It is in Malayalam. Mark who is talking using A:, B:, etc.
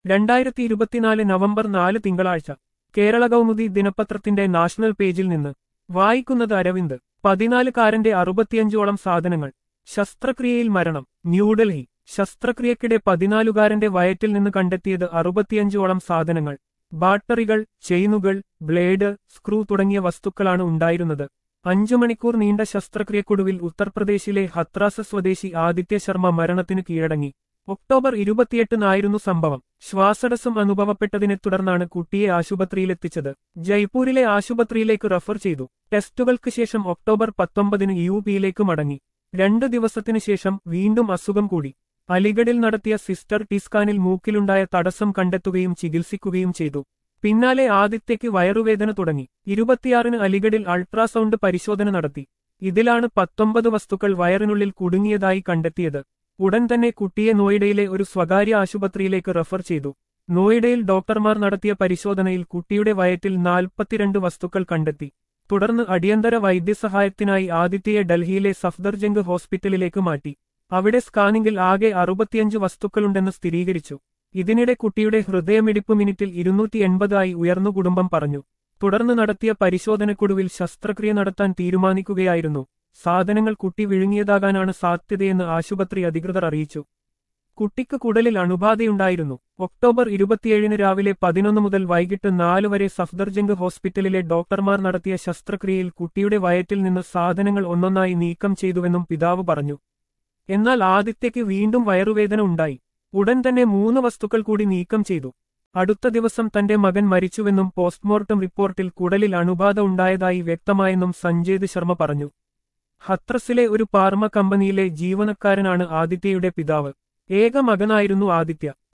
A: രണ്ടായിരത്തി ഇരുപത്തിനാല് നവംബർ നാല് തിങ്കളാഴ്ച കേരള കൗമുദി ദിനപത്രത്തിന്റെ നാഷണൽ പേജിൽ നിന്ന് വായിക്കുന്നത് അരവിന്ദ് പതിനാലുകാരന്റെ അറുപത്തിയഞ്ചോളം സാധനങ്ങൾ ശസ്ത്രക്രിയയിൽ മരണം ന്യൂഡൽഹി ശസ്ത്രക്രിയക്കിടെ പതിനാലുകാരന്റെ വയറ്റിൽ നിന്ന് കണ്ടെത്തിയത് അറുപത്തിയഞ്ചോളം സാധനങ്ങൾ ബാറ്ററികൾ ചെയിനുകൾ ബ്ലേഡ് സ്ക്രൂ തുടങ്ങിയ വസ്തുക്കളാണ് ഉണ്ടായിരുന്നത് അഞ്ചു മണിക്കൂർ നീണ്ട ശസ്ത്രക്രിയക്കൊടുവിൽ ഉത്തർപ്രദേശിലെ ഹത്രാസ സ്വദേശി ആദിത്യ ശർമ്മ മരണത്തിന് കീഴടങ്ങി ഒക്ടോബർ ഇരുപത്തിയെട്ടിനായിരുന്നു സംഭവം ശ്വാസടസ്സം അനുഭവപ്പെട്ടതിനെ തുടർന്നാണ് കുട്ടിയെ ആശുപത്രിയിലെത്തിച്ചത് ജയ്പൂരിലെ ആശുപത്രിയിലേക്ക് റഫർ ചെയ്തു ടെസ്റ്റുകൾക്ക് ശേഷം ഒക്ടോബർ പത്തൊമ്പതിന് യു പിയിലേക്ക് മടങ്ങി രണ്ട് ദിവസത്തിനു ശേഷം വീണ്ടും അസുഖം കൂടി അലിഗഡിൽ നടത്തിയ സിസ്റ്റർ ടിസ്കാനിൽ മൂക്കിലുണ്ടായ തടസ്സം കണ്ടെത്തുകയും ചികിത്സിക്കുകയും ചെയ്തു പിന്നാലെ ആദിത്യയ്ക്ക് വയറുവേദന തുടങ്ങി ഇരുപത്തിയാറിന് അലിഗഡിൽ അൾട്രാസൗണ്ട് പരിശോധന നടത്തി ഇതിലാണ് പത്തൊമ്പത് വസ്തുക്കൾ വയറിനുള്ളിൽ കുടുങ്ങിയതായി കണ്ടെത്തിയത് ഉടൻ തന്നെ കുട്ടിയെ നോയിഡയിലെ ഒരു സ്വകാര്യ ആശുപത്രിയിലേക്ക് റഫർ ചെയ്തു നോയിഡയിൽ ഡോക്ടർമാർ നടത്തിയ പരിശോധനയിൽ കുട്ടിയുടെ വയറ്റിൽ നാൽപ്പത്തിരണ്ട് വസ്തുക്കൾ കണ്ടെത്തി തുടർന്ന് അടിയന്തര വൈദ്യസഹായത്തിനായി ആദിത്യയെ ഡൽഹിയിലെ സഫ്ദർജംഗ് ഹോസ്പിറ്റലിലേക്ക് മാറ്റി അവിടെ സ്കാനിംഗിൽ ആകെ അറുപത്തിയഞ്ച് വസ്തുക്കളുണ്ടെന്ന് സ്ഥിരീകരിച്ചു ഇതിനിടെ കുട്ടിയുടെ ഹൃദയമിടിപ്പ് മിനിറ്റിൽ ഇരുന്നൂറ്റി എൺപതായി ഉയർന്നു കുടുംബം പറഞ്ഞു തുടർന്ന് നടത്തിയ പരിശോധനക്കൊടുവിൽ ശസ്ത്രക്രിയ നടത്താൻ തീരുമാനിക്കുകയായിരുന്നു സാധനങ്ങൾ കുട്ടി വിഴുങ്ങിയതാകാനാണ് സാധ്യതയെന്ന് ആശുപത്രി അധികൃതർ അറിയിച്ചു കുട്ടിക്ക് കുടലിൽ അണുബാധയുണ്ടായിരുന്നു ഒക്ടോബർ ഇരുപത്തിയേഴിന് രാവിലെ പതിനൊന്ന് മുതൽ വൈകിട്ട് നാല് വരെ സഫ്ദർജംഗ് ഹോസ്പിറ്റലിലെ ഡോക്ടർമാർ നടത്തിയ ശസ്ത്രക്രിയയിൽ കുട്ടിയുടെ വയറ്റിൽ നിന്ന് സാധനങ്ങൾ ഒന്നൊന്നായി നീക്കം ചെയ്തുവെന്നും പിതാവ് പറഞ്ഞു എന്നാൽ ആദിത്യയ്ക്ക് വീണ്ടും വയറുവേദന ഉണ്ടായി ഉടൻ തന്നെ മൂന്ന് വസ്തുക്കൾ കൂടി നീക്കം ചെയ്തു അടുത്ത ദിവസം തന്റെ മകൻ മരിച്ചുവെന്നും പോസ്റ്റ്മോർട്ടം റിപ്പോർട്ടിൽ കുടലിൽ അണുബാധ ഉണ്ടായതായി വ്യക്തമായെന്നും സഞ്ജേത് ശർമ്മ പറഞ്ഞു ഹത്രസിലെ ഒരു പാർമ കമ്പനിയിലെ ജീവനക്കാരനാണ് ആദിത്യയുടെ പിതാവ് ഏക മകനായിരുന്നു ആദിത്യ